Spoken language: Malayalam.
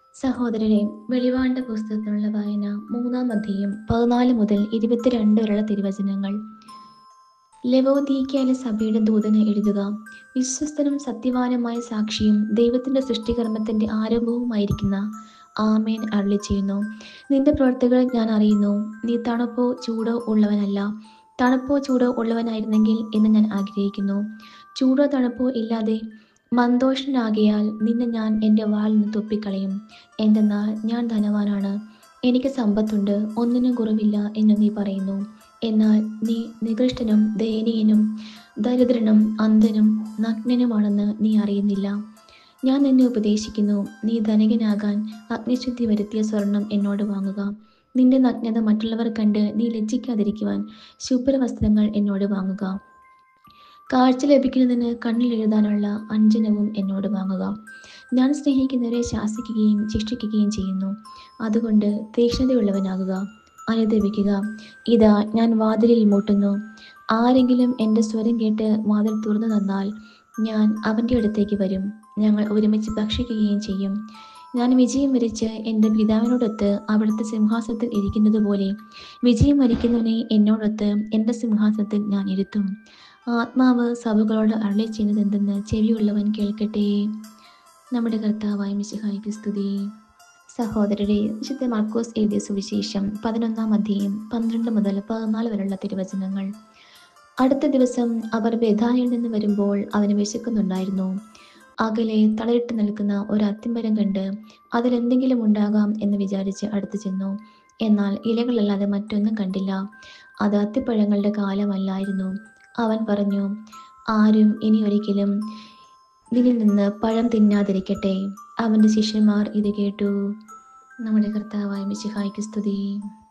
സഹോദരരെ വെളിവാണ്ട പുസ്തകത്തിലുള്ള വായന മൂന്നാം അധ്യായം പതിനാല് മുതൽ ഇരുപത്തിരണ്ട് വരെയുള്ള തിരുവചനങ്ങൾ ലവോദീക്കായ സഭയുടെ ദൂതന് എഴുതുക വിശ്വസ്തനും സത്യവാനുമായ സാക്ഷിയും ദൈവത്തിന്റെ സൃഷ്ടികർമ്മത്തിന്റെ ആരംഭവുമായിരിക്കുന്ന ആമേൻ അരുളി ചെയ്യുന്നു നിന്റെ പ്രവർത്തികൾ ഞാൻ അറിയുന്നു നീ തണുപ്പോ ചൂടോ ഉള്ളവനല്ല തണുപ്പോ ചൂടോ ഉള്ളവനായിരുന്നെങ്കിൽ എന്ന് ഞാൻ ആഗ്രഹിക്കുന്നു ചൂടോ തണുപ്പോ ഇല്ലാതെ മന്ദോഷനാകിയാൽ നിന്നെ ഞാൻ എൻ്റെ വാളിൽ നിന്ന് തുപ്പിക്കളയും എന്തെന്നാൽ ഞാൻ ധനവാനാണ് എനിക്ക് സമ്പത്തുണ്ട് ഒന്നിനും കുറവില്ല എന്ന് നീ പറയുന്നു എന്നാൽ നീ നികൃഷ്ടനും ദയനീയനും ദരിദ്രനും അന്ധനും നഗ്നനുമാണെന്ന് നീ അറിയുന്നില്ല ഞാൻ നിന്നെ ഉപദേശിക്കുന്നു നീ ധനികനാകാൻ അഗ്നിശുദ്ധി വരുത്തിയ സ്വർണം എന്നോട് വാങ്ങുക നിന്റെ നഗ്നത മറ്റുള്ളവർ കണ്ട് നീ ലജ്ജിക്കാതിരിക്കുവാൻ ശുഭ്രവസ്ത്രങ്ങൾ എന്നോട് വാങ്ങുക കാഴ്ച ലഭിക്കുന്നതിന് കണ്ണിൽ എഴുതാനുള്ള അഞ്ജനവും എന്നോട് വാങ്ങുക ഞാൻ സ്നേഹിക്കുന്നവരെ ശാസിക്കുകയും ശിക്ഷിക്കുകയും ചെയ്യുന്നു അതുകൊണ്ട് തീക്ഷ്ണതയുള്ളവനാകുക അനുദപിക്കുക ഇതാ ഞാൻ വാതിലിൽ മുട്ടുന്നു ആരെങ്കിലും എൻ്റെ സ്വരം കേട്ട് വാതിൽ തുറന്നു തന്നാൽ ഞാൻ അവൻ്റെ അടുത്തേക്ക് വരും ഞങ്ങൾ ഒരുമിച്ച് ഭക്ഷിക്കുകയും ചെയ്യും ഞാൻ വിജയം വരിച്ച് എൻ്റെ പിതാവിനോടൊത്ത് അവിടുത്തെ സിംഹാസനത്തിൽ ഇരിക്കുന്നത് പോലെ വിജയം വരിക്കുന്നവനെ എന്നോടൊത്ത് എൻ്റെ സിംഹാസനത്തിൽ ഞാൻ ഇരുത്തും ആത്മാവ് സഭകളോട് അരളി ചെയ്യുന്നത് എന്തെന്ന് ചെവിയുള്ളവൻ കേൾക്കട്ടെ നമ്മുടെ കർത്താവായ മിശിഹായ്ക്ക് സ്തുതി സഹോദരരെ വിശുദ്ധ മാർക്കോസ് എഴുതിയ സുവിശേഷം പതിനൊന്നാം അധ്യായം പന്ത്രണ്ട് മുതൽ പതിനാല് വരെയുള്ള തിരുവചനങ്ങൾ അടുത്ത ദിവസം അവർ ബെഥാനിയിൽ നിന്ന് വരുമ്പോൾ അവന് വിശക്കുന്നുണ്ടായിരുന്നു അകലെ തളരിട്ട് നിൽക്കുന്ന ഒരു അത്തിമരം കണ്ട് അതിലെന്തെങ്കിലും ഉണ്ടാകാം എന്ന് വിചാരിച്ച് അടുത്തു ചെന്നു എന്നാൽ ഇലകളല്ലാതെ മറ്റൊന്നും കണ്ടില്ല അത് അത്തിപ്പഴങ്ങളുടെ കാലമല്ലായിരുന്നു അവൻ പറഞ്ഞു ആരും ഇനി ഒരിക്കലും ഇതിൽ നിന്ന് പഴം തിന്നാതിരിക്കട്ടെ അവൻ്റെ ശിഷ്യന്മാർ ഇത് കേട്ടു നമ്മുടെ കർത്താവായ മിശിഹായ്ക്ക് സ്തുതി